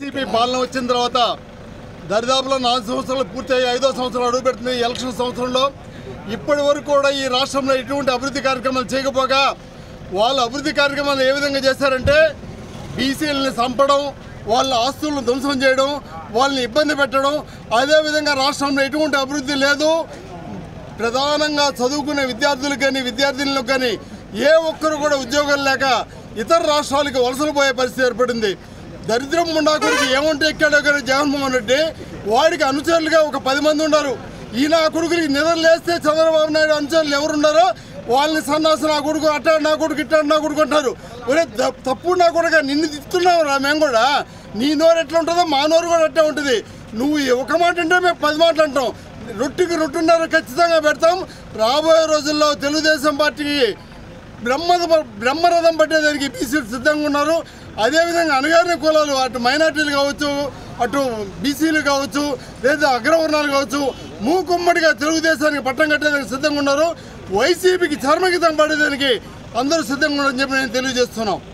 TDP పాలన వచ్చిన తర్వాత దరిదాపులో నాలుగు సంవత్సరాలు పూర్తయి ఐదో సంవత్సరం అడుగు పెడుతుంది ఈ ఎలక్షన్ సంవత్సరంలో ఇప్పటి వరకు కూడా ఈ రాష్ట్రంలో ఎటువంటి అభివృద్ధి కార్యక్రమాలు చేయకపోగా వాళ్ళు అభివృద్ధి కార్యక్రమాలు ఏ విధంగా చేశారంటే బీసీలని చంపడం వాళ్ళ ఆస్తులను ధ్వంసం చేయడం వాళ్ళని ఇబ్బంది పెట్టడం అదేవిధంగా రాష్ట్రంలో ఎటువంటి అభివృద్ధి లేదు ప్రధానంగా చదువుకునే విద్యార్థులకు కానీ విద్యార్థినులకు కానీ ఏ ఒక్కరు కూడా ఉద్యోగం లేక ఇతర రాష్ట్రాలకు వలసలు పోయే పరిస్థితి ఏర్పడింది దరిద్రం ఉండాకుడికి ఏమంటే ఎక్కాడో కానీ జగన్మోహన్ రెడ్డి వాడికి అనుచరులుగా ఒక పది మంది ఉన్నారు ఈయన ఆ కొడుకులకి నిద్ర లేస్తే చంద్రబాబు నాయుడు అనుచరులు ఎవరున్నారో వాళ్ళని సన్నాసి నా కొడుకు అట్టాడు నా కొడుకు ఇట్టాడు నా కొడుకు అంటారు ఒరే త- తప్పుడు నా కొడుకు నిన్ను తిట్టున్నావు రా మేము కూడా నీ నోరు ఎట్లా ఉంటుందో మా నోరు కూడా అట్టే ఉంటుంది నువ్వు ఒక మాట అంటే మేము పది మాటలు అంటాం రొట్టికి రొట్టున్నర ఖచ్చితంగా పెడతాం రాబోయే రోజుల్లో తెలుగుదేశం పార్టీకి బ్రహ్మ బ్రహ్మరథం పట్టేదానికి బీసీలు సిద్ధంగా ఉన్నారు అదేవిధంగా అణగారిన కులాలు అటు మైనార్టీలు కావచ్చు అటు బీసీలు కావచ్చు లేదా అగ్రవర్ణాలు కావచ్చు మూకుమ్మడిగా తెలుగుదేశానికి పట్టం కట్టేదానికి సిద్ధంగా ఉన్నారు వైసీపీకి చర్మగీతం పడేదానికి అందరూ సిద్ధంగా ఉన్నారని చెప్పి నేను తెలియజేస్తున్నాం